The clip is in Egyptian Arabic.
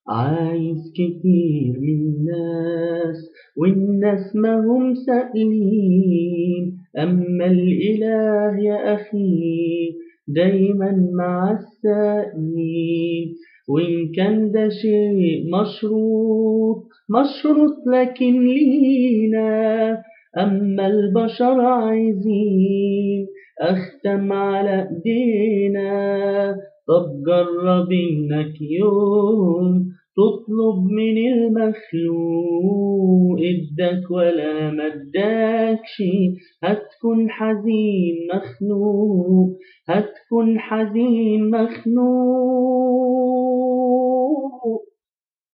عايز كتير من الناس والناس ما هم سائلين أما الإله يا أخي دايما مع السائلين وإن كان ده شيء مشروط مشروط لكن لينا أما البشر عايزين أختم على إيدينا طب جرب إنك يوم تطلب من المخلوق ادك ولا مدكش هتكون حزين مخنوق هتكون حزين مخنوق